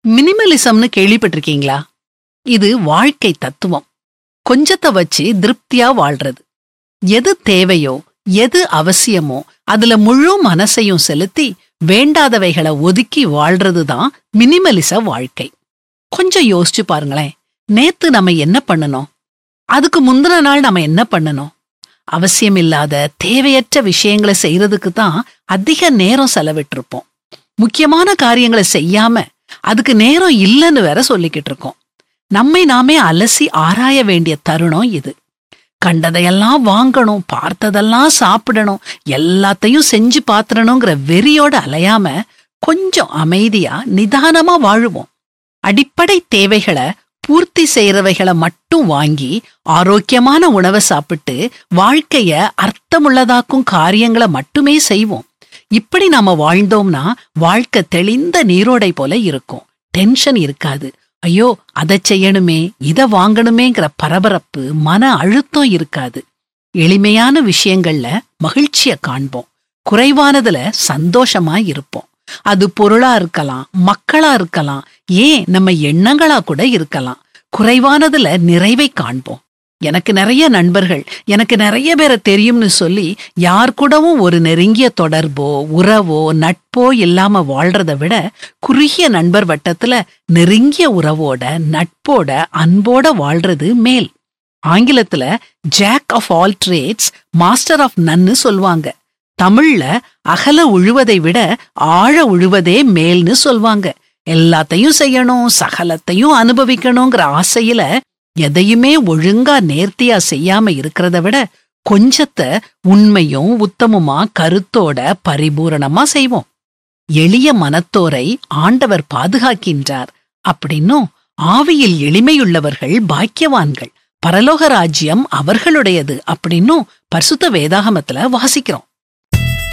மினிமலிசம்னு கேள்விப்பட்டிருக்கீங்களா இது வாழ்க்கை தத்துவம் கொஞ்சத்தை வச்சு திருப்தியா வாழ்றது எது தேவையோ எது அவசியமோ அதுல முழு மனசையும் செலுத்தி வேண்டாதவைகளை ஒதுக்கி வாழ்றது தான் மினிமலிச வாழ்க்கை கொஞ்சம் யோசிச்சு பாருங்களேன் நேத்து நம்ம என்ன பண்ணணும் அதுக்கு முந்தின நாள் நம்ம என்ன பண்ணணும் அவசியமில்லாத தேவையற்ற விஷயங்களை செய்யறதுக்கு தான் அதிக நேரம் செலவிட்டிருப்போம் முக்கியமான காரியங்களை செய்யாம அதுக்கு நேரம் இல்லைன்னு வேற சொல்லிக்கிட்டு இருக்கோம் நம்மை நாமே அலசி ஆராய வேண்டிய தருணம் இது கண்டதையெல்லாம் வாங்கணும் பார்த்ததெல்லாம் சாப்பிடணும் எல்லாத்தையும் செஞ்சு பாத்திரணுங்கிற வெறியோட அலையாம கொஞ்சம் அமைதியா நிதானமா வாழுவோம் அடிப்படை தேவைகளை பூர்த்தி செய்யறவைகளை மட்டும் வாங்கி ஆரோக்கியமான உணவை சாப்பிட்டு வாழ்க்கைய அர்த்தமுள்ளதாக்கும் காரியங்களை மட்டுமே செய்வோம் இப்படி நாம வாழ்ந்தோம்னா வாழ்க்கை தெளிந்த நீரோடை போல இருக்கும் டென்ஷன் இருக்காது ஐயோ அதை செய்யணுமே இத வாங்கணுமேங்கிற பரபரப்பு மன அழுத்தம் இருக்காது எளிமையான விஷயங்கள்ல மகிழ்ச்சிய காண்போம் குறைவானதுல சந்தோஷமா இருப்போம் அது பொருளா இருக்கலாம் மக்களா இருக்கலாம் ஏன் நம்ம எண்ணங்களா கூட இருக்கலாம் குறைவானதுல நிறைவை காண்போம் எனக்கு நிறைய நண்பர்கள் எனக்கு நிறைய பேரை தெரியும்னு சொல்லி யார் கூடவும் ஒரு நெருங்கிய தொடர்போ உறவோ நட்போ இல்லாம வாழ்றத விட குறுகிய நண்பர் வட்டத்துல நெருங்கிய உறவோட நட்போட அன்போட வாழ்றது மேல் ஆங்கிலத்துல jack of all trades master of நன்னு சொல்வாங்க தமிழ்ல அகல உழுவதை விட ஆழ உழுவதே மேல்னு சொல்வாங்க எல்லாத்தையும் செய்யணும் சகலத்தையும் அனுபவிக்கணுங்கிற ஆசையில எதையுமே ஒழுங்கா நேர்த்தியா செய்யாம இருக்கிறத விட கொஞ்சத்தை உண்மையும் உத்தமுமா கருத்தோட பரிபூரணமா செய்வோம் எளிய மனத்தோரை ஆண்டவர் பாதுகாக்கின்றார் அப்படின்னும் ஆவியில் எளிமையுள்ளவர்கள் பாக்கியவான்கள் பரலோக ராஜ்யம் அவர்களுடையது அப்படின்னும் பரிசுத்த வேதாகமத்துல வாசிக்கிறோம்